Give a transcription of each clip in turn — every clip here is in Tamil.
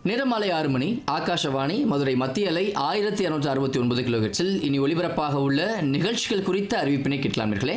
நிறமாலை ஆறு மணி ஆகாஷவாணி மதுரை மத்திய அலை ஆயிரத்தி இரநூற்றி அறுபத்தி ஒன்பது கிலோஹெட்ஸில் இனி ஒலிபரப்பாக உள்ள நிகழ்ச்சிகள் குறித்த அறிவிப்பினை கேட்கலாமீர்களே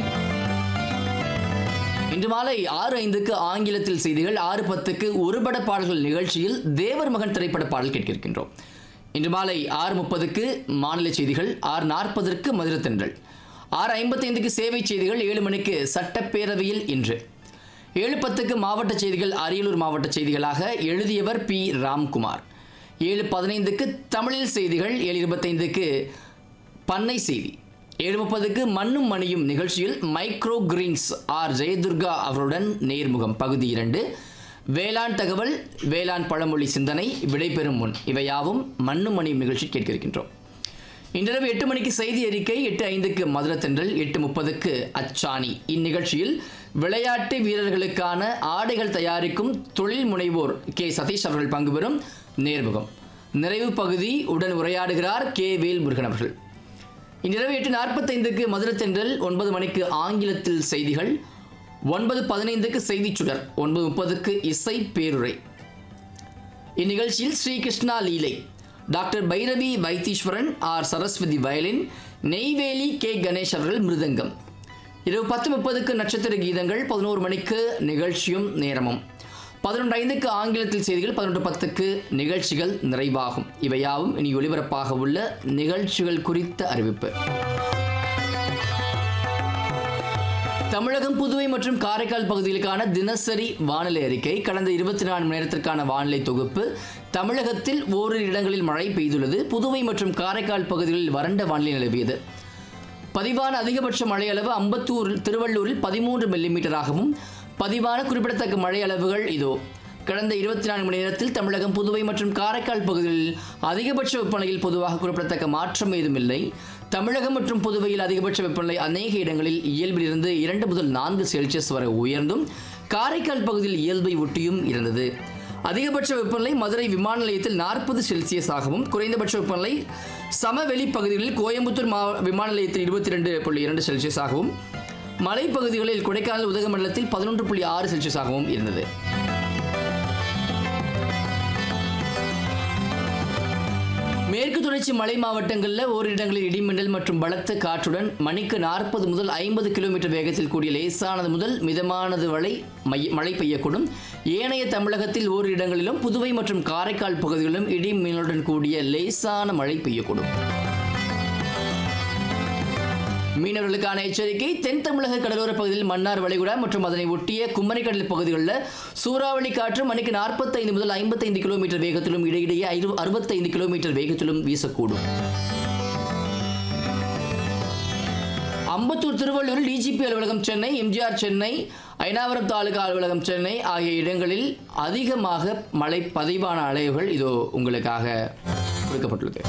இன்று மாலை ஆறு ஐந்துக்கு ஆங்கிலத்தில் செய்திகள் ஆறு பத்துக்கு ஒருபட பாடல்கள் நிகழ்ச்சியில் தேவர் மகன் திரைப்பட பாடல் கேட்கிருக்கின்றோம் இன்று மாலை ஆறு முப்பதுக்கு மாநில செய்திகள் ஆறு நாற்பதற்கு மதுரத்தென்றல் ஆறு ஐம்பத்தைந்துக்கு சேவை செய்திகள் ஏழு மணிக்கு சட்டப்பேரவையில் இன்று ஏழு பத்துக்கு மாவட்ட செய்திகள் அரியலூர் மாவட்ட செய்திகளாக எழுதியவர் பி ராம்குமார் ஏழு பதினைந்துக்கு தமிழில் செய்திகள் ஏழு இருபத்தைந்துக்கு பண்ணை செய்தி ஏழு முப்பதுக்கு மண்ணும் மணியும் நிகழ்ச்சியில் மைக்ரோ கிரீன்ஸ் ஆர் ஜெயதுர்கா அவருடன் நேர்முகம் பகுதி இரண்டு வேளாண் தகவல் வேளாண் பழமொழி சிந்தனை விடைபெறும் முன் இவையாவும் மண்ணும் மணியும் நிகழ்ச்சி கேட்க இருக்கின்றோம் இன்றிரவு எட்டு மணிக்கு செய்தி அறிக்கை எட்டு ஐந்துக்கு மதுரத்தென்றல் எட்டு முப்பதுக்கு அச்சாணி இந்நிகழ்ச்சியில் விளையாட்டு வீரர்களுக்கான ஆடைகள் தயாரிக்கும் தொழில் முனைவோர் கே சதீஷ் அவர்கள் பங்கு பெறும் நேர்முகம் நிறைவு பகுதி உடன் உரையாடுகிறார் கே வேல் முருகன் அவர்கள் இன்றிரவு எட்டு நாற்பத்தைந்துக்கு மதுரத்தென்றல் ஒன்பது மணிக்கு ஆங்கிலத்தில் செய்திகள் ஒன்பது பதினைந்துக்கு செய்திச் சுடர் ஒன்பது முப்பதுக்கு இசை பேருரை இந்நிகழ்ச்சியில் ஸ்ரீகிருஷ்ணா லீலை doctor Bhairavi Vaitheeswaran R Saraswathi violin Neyveli K Ganesh அவர்கள் மிருதங்கம் இரவு பத்து முப்பதுக்கு நட்சத்திர கீதங்கள் பதினோரு மணிக்கு நிகழ்ச்சியும் நேரமும் பதினொன்று ஐந்துக்கு ஆங்கிலத்தில் செய்திகள் பதினொன்று பத்துக்கு நிகழ்ச்சிகள் நிறைவாகும் இவையாவும் இனி ஒளிபரப்பாக உள்ள நிகழ்ச்சிகள் குறித்த அறிவிப்பு தமிழகம் புதுவை மற்றும் காரைக்கால் பகுதிகளுக்கான தினசரி வானிலை அறிக்கை கடந்த இருபத்தி நான்கு மணி நேரத்திற்கான வானிலை தொகுப்பு தமிழகத்தில் ஓரிரு இடங்களில் மழை பெய்துள்ளது புதுவை மற்றும் காரைக்கால் பகுதிகளில் வறண்ட வானிலை நிலவியது பதிவான அதிகபட்ச மழை அளவு அம்பத்தூர் திருவள்ளூரில் பதிமூன்று மில்லிமீட்டராகவும் பதிவான குறிப்பிடத்தக்க மழை அளவுகள் இதோ கடந்த இருபத்தி நான்கு மணி நேரத்தில் தமிழகம் புதுவை மற்றும் காரைக்கால் பகுதிகளில் அதிகபட்ச வெப்பநிலையில் பொதுவாக குறிப்பிடத்தக்க மாற்றம் ஏதும் இல்லை தமிழகம் மற்றும் புதுவையில் அதிகபட்ச வெப்பநிலை அநேக இடங்களில் இயல்பிலிருந்து இரண்டு முதல் நான்கு செல்சியஸ் வரை உயர்ந்தும் காரைக்கால் பகுதியில் இயல்பை ஒட்டியும் இருந்தது அதிகபட்ச வெப்பநிலை மதுரை விமான நிலையத்தில் நாற்பது செல்சியஸ் ஆகவும் குறைந்தபட்ச வெப்பநிலை சமவெளி பகுதிகளில் கோயம்புத்தூர் மா விமான நிலையத்தில் இருபத்தி ரெண்டு புள்ளி இரண்டு செல்சியஸ் ஆகவும் மலைப்பகுதிகளில் கொடைக்கானல் உதகமண்டலத்தில் பதினொன்று புள்ளி ஆறு செல்சியஸ் ஆகவும் இருந்தது மேற்கு தொடர்ச்சி மலை மாவட்டங்களில் ஓரிரு இடங்களில் இடிமின்னல் மற்றும் பலத்த காற்றுடன் மணிக்கு நாற்பது முதல் ஐம்பது கிலோமீட்டர் வேகத்தில் கூடிய லேசானது முதல் மிதமானது வரை மை மழை பெய்யக்கூடும் ஏனைய தமிழகத்தில் ஓரிரு இடங்களிலும் புதுவை மற்றும் காரைக்கால் பகுதிகளிலும் இடி மின்னலுடன் கூடிய லேசான மழை பெய்யக்கூடும் மீனவர்களுக்கான எச்சரிக்கை தென் தமிழக கடலோர பகுதியில் மன்னார் வளைகுடா மற்றும் அதனை ஒட்டிய குமரிக்கடல் பகுதிகளில் சூறாவளி காற்று மணிக்கு நாற்பத்தைந்து முதல் ஐம்பத்தைந்து கிலோமீட்டர் வேகத்திலும் இடையிடையே ஐரு அறுபத்தைந்து கிலோமீட்டர் வேகத்திலும் வீசக்கூடும் அம்பத்தூர் திருவள்ளூரில் டிஜிபி அலுவலகம் சென்னை எம்ஜிஆர் சென்னை ஐனாவரம் தாலுகா அலுவலகம் சென்னை ஆகிய இடங்களில் அதிகமாக மழை பதிவான அலைவுகள் இதோ உங்களுக்காக கொடுக்கப்பட்டுள்ளது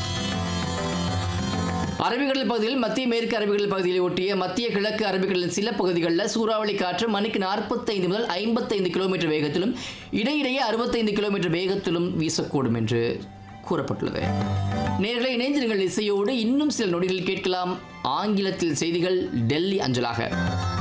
அரபிக்கடல் பகுதியில் மத்திய மேற்கு அரபிக்கடல் பகுதியை ஒட்டிய மத்திய கிழக்கு அரபிக்கடலின் சில பகுதிகளில் சூறாவளி காற்று மணிக்கு நாற்பத்தைந்து முதல் ஐம்பத்தைந்து கிலோமீட்டர் வேகத்திலும் இடையிடையே அறுபத்தைந்து கிலோமீட்டர் வேகத்திலும் வீசக்கூடும் என்று கூறப்பட்டுள்ளது நேர்களை இணைந்திருங்கள் இசையோடு இன்னும் சில நொடிகளில் கேட்கலாம் ஆங்கிலத்தில் செய்திகள் டெல்லி அஞ்சலாக